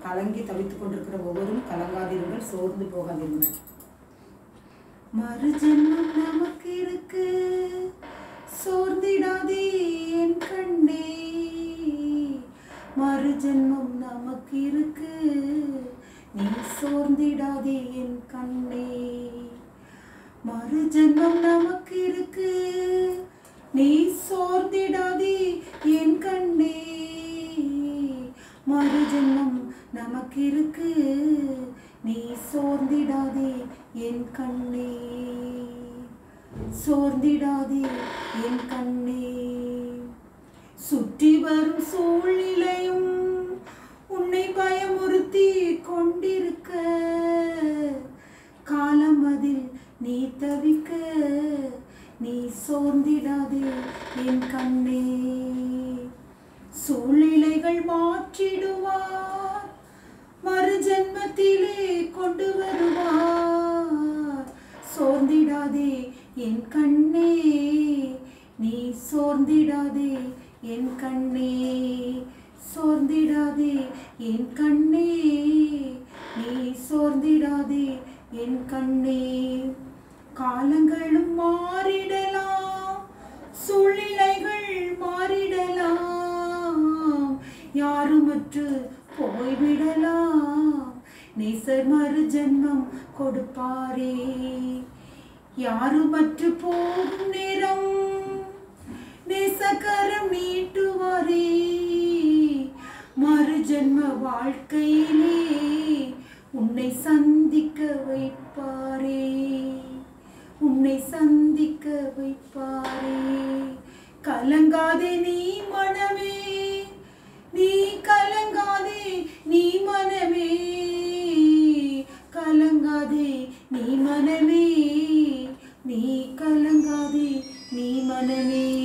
கலங்கி தவித்துக் கொண்டிருக்கிற ஒவ்வொரும் கலங்காதிருங்கள் சோர்ந்து போகாதீர்கள் மறுஜென்மம் நமக்கு இருக்கு சோர்ந்திடாதே என் கண்ணே மறுஜென்மம் நமக்கு இருக்கு நீ சோர்ந்திடாதே என் கண்ணே மறுஜென்மம் நமக்கு இருக்கு நீ சோர்ந்திடாதே என் கண்ணே மறுஜென்மம் நமக்கு இருக்கு நீ சோர்ந்திடாதே என் கண்ணே சோர்ந்திடாதே என் கண்ணே சுற்றி வரும் சூழ்நிலையும் உன்னை பயமுறுத்தி கொண்டிருக்க காலம் அதில் நீ தவிக்க நீ சோர்ந்திடாதே என் கண்ணே சூழ்நிலைகள் மாற்றிடுவார் மறுஜென்மத்திலே கொண்டு வருவார் சோர்ந்திடாதே என் கண்ணே நீ சோர்ந்திடாதே என் கண்ணே சோர்ந்திடாதே என் கண்ணே நீ சோர்ந்திடாதே என் கண்ணே காலங்களும் மாறிடலாம் சூழ்நிலைகள் மாறிடலாம் யாருமற்று போய்விடலாம் நேசர் மறு ஜென்மம் கொடுப்பாரே யாருமற்று போகும் நேரம் நேசக்கரம் நீட்டுவாரே மறு ஜென்ம வாழ்க்கையிலே உன்னை சந்திக்க வைப்பாரே உன்னை சந்திக்க வைப்பாரே கலங்காதே நீ மனமே நீ கலங்காதே நீ மனமே கலங்காதே நீ மனமே நீ கலங்காதே நீ மனமே